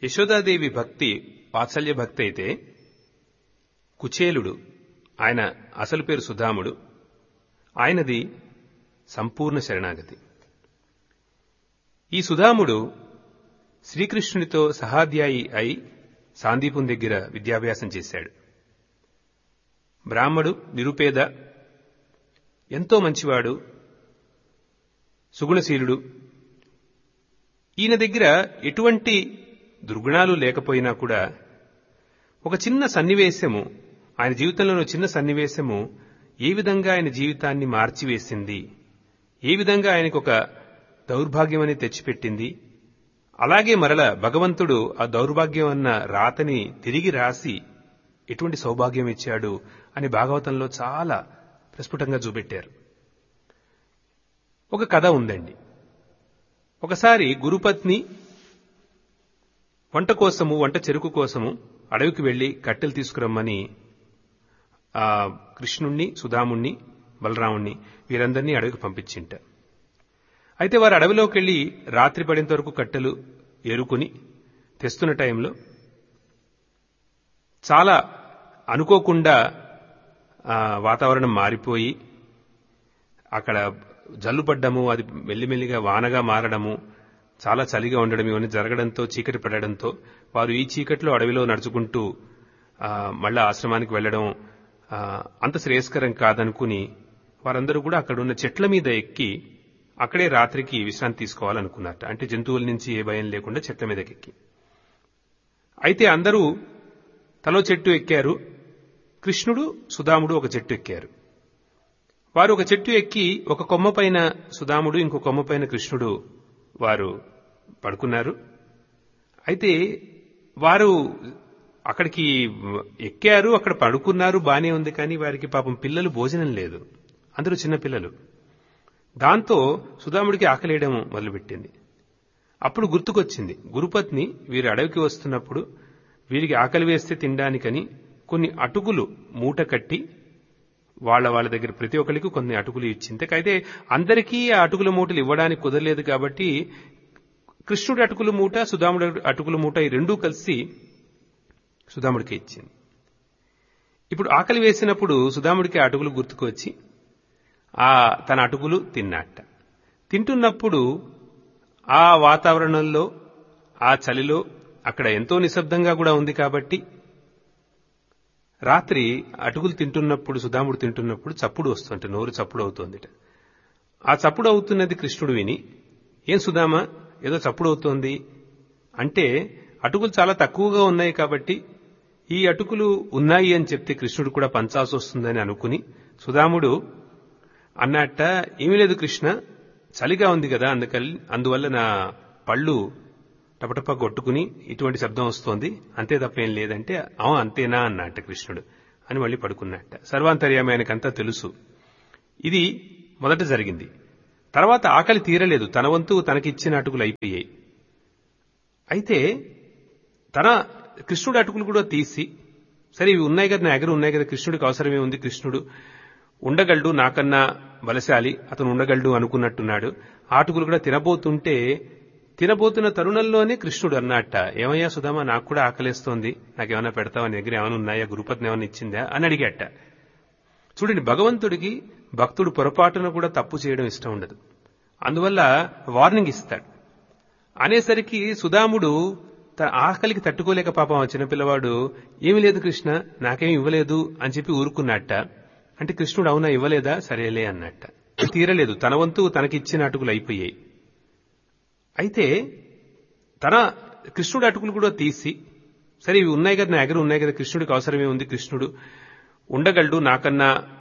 యశోదాదేవి భక్తి వాత్సల్య భక్తి అయితే కుచేలుడు ఆయన అసలు పేరు సుధాముడు ఆయనది సంపూర్ణ శరణాగతి ఈ సుధాముడు శ్రీకృష్ణునితో సహాధ్యాయి అయి సాందీపం దగ్గర విద్యాభ్యాసం చేశాడు బ్రాహ్మడు నిరుపేద ఎంతో మంచివాడు సుగుణశీలుడు ఈయన దగ్గర ఎటువంటి దుర్గుణాలు లేకపోయినా కూడా ఒక చిన్న సన్నివేశము ఆయన జీవితంలోని చిన్న సన్నివేశము ఏ విధంగా ఆయన జీవితాన్ని మార్చివేసింది ఏ విధంగా ఆయనకు ఒక దౌర్భాగ్యం అని తెచ్చిపెట్టింది అలాగే మరల భగవంతుడు ఆ దౌర్భాగ్యం అన్న రాతని తిరిగి రాసి ఎటువంటి సౌభాగ్యం ఇచ్చాడు అని భాగవతంలో చాలా ప్రస్ఫుటంగా చూపెట్టారు ఒక కథ ఉందండి ఒకసారి గురుపత్ని వంట కోసము వంట చెరుకు కోసము అడవికి వెళ్లి కట్టెలు తీసుకురమ్మని ఆ కృష్ణుణ్ణి సుధాముణ్ణి బలరాముణ్ణి వీరందరినీ అడవికి పంపించింట అయితే వారు అడవిలోకి వెళ్లి రాత్రి పడేంత వరకు కట్టెలు ఏరుకుని తెస్తున్న టైంలో చాలా అనుకోకుండా వాతావరణం మారిపోయి అక్కడ జల్లు పడ్డము అది మెల్లిమెల్లిగా వానగా మారడము చాలా చలిగా ఉండడం ఇవన్నీ జరగడంతో చీకటి పడడంతో వారు ఈ చీకట్లో అడవిలో నడుచుకుంటూ మళ్ళా ఆశ్రమానికి వెళ్లడం అంత శ్రేయస్కరం కాదనుకుని వారందరూ కూడా అక్కడ ఉన్న చెట్ల మీద ఎక్కి అక్కడే రాత్రికి విశ్రాంతి తీసుకోవాలనుకున్నట్ట అంటే జంతువుల నుంచి ఏ భయం లేకుండా చెట్ల మీదకి ఎక్కి అయితే అందరూ తలో చెట్టు ఎక్కారు కృష్ణుడు సుధాముడు ఒక చెట్టు ఎక్కారు వారు ఒక చెట్టు ఎక్కి ఒక కొమ్మ పైన సుధాముడు ఇంకో కొమ్మ పైన కృష్ణుడు వారు పడుకున్నారు అయితే వారు అక్కడికి ఎక్కారు అక్కడ పడుకున్నారు బానే ఉంది కానీ వారికి పాపం పిల్లలు భోజనం లేదు అందరూ చిన్న పిల్లలు దాంతో సుధాముడికి ఆకలేయడం మొదలుపెట్టింది అప్పుడు గుర్తుకొచ్చింది గురుపత్ని వీరు అడవికి వస్తున్నప్పుడు వీరికి ఆకలి వేస్తే తినడానికని కొన్ని అటుకులు మూట కట్టి వాళ్ళ వాళ్ళ దగ్గర ప్రతి ఒక్కరికి కొన్ని అటుకులు ఇచ్చింది అయితే అందరికీ ఆ అటుకుల మూటలు ఇవ్వడానికి కుదరలేదు కాబట్టి కృష్ణుడి అటుకుల మూట సుధాముడి అటుకుల మూట ఈ రెండూ కలిసి సుధాముడికి ఇచ్చింది ఇప్పుడు ఆకలి వేసినప్పుడు సుధాముడికి అటుకులు గుర్తుకు వచ్చి ఆ తన అటుకులు తిన్నట్ట తింటున్నప్పుడు ఆ వాతావరణంలో ఆ చలిలో అక్కడ ఎంతో నిశ్శబ్దంగా కూడా ఉంది కాబట్టి రాత్రి అటుకులు తింటున్నప్పుడు సుధాముడు తింటున్నప్పుడు చప్పుడు వస్తుంటే నోరు చప్పుడు అవుతోందిట ఆ చప్పుడు అవుతున్నది కృష్ణుడు విని ఏం సుధామ ఏదో చప్పుడు అవుతోంది అంటే అటుకులు చాలా తక్కువగా ఉన్నాయి కాబట్టి ఈ అటుకులు ఉన్నాయి అని చెప్తే కృష్ణుడు కూడా పంచాల్సి వస్తుందని అనుకుని సుధాముడు అన్నట్ట ఏమీ లేదు కృష్ణ చలిగా ఉంది కదా అందుకల్ అందువల్ల నా పళ్ళు టపటప కొట్టుకుని ఇటువంటి శబ్దం వస్తోంది అంతే తప్ప ఏం లేదంటే అవ అంతేనా అన్నట్ట కృష్ణుడు అని మళ్ళీ పడుకున్నట్ట సర్వాంతర్యామి ఆయనకంతా తెలుసు ఇది మొదట జరిగింది తర్వాత ఆకలి తీరలేదు తన వంతు తనకిచ్చిన అటుకులు అయిపోయాయి అయితే తన కృష్ణుడు అటుకులు కూడా తీసి సరే ఇవి ఉన్నాయి కదా నా దగ్గర ఉన్నాయి కదా కృష్ణుడికి అవసరమే ఉంది కృష్ణుడు ఉండగలడు నాకన్నా బలశాలి అతను ఉండగలడు అనుకున్నట్టున్నాడు ఆటుకులు కూడా తినబోతుంటే తినబోతున్న తరుణంలోనే కృష్ణుడు అన్నట్ట ఏమయ్యా సుధామా నాకు కూడా ఆకలేస్తోంది నాకేమైనా పెడతావా నీ దగ్గర ఏమైనా ఉన్నాయా గురుపత్ని ఏమైనా ఇచ్చిందా అని అడిగట చూడండి భగవంతుడికి భక్తుడు పొరపాటున కూడా తప్పు చేయడం ఇష్టం ఉండదు అందువల్ల వార్నింగ్ ఇస్తాడు అనేసరికి సుధాముడు తన ఆకలికి తట్టుకోలేక పాపం ఆ చిన్నపిల్లవాడు ఏమి లేదు కృష్ణ నాకేం ఇవ్వలేదు అని చెప్పి ఊరుకున్నట్ట అంటే కృష్ణుడు అవునా ఇవ్వలేదా సరేలే అన్నట్ట తీరలేదు తన వంతు తనకిచ్చిన అటుకులు అయిపోయాయి అయితే తన కృష్ణుడు అటుకులు కూడా తీసి సరే ఇవి ఉన్నాయి కదా నా దగ్గర ఉన్నాయి కదా కృష్ణుడికి అవసరమే ఉంది కృష్ణుడు ఉండగలడు నాకన్నా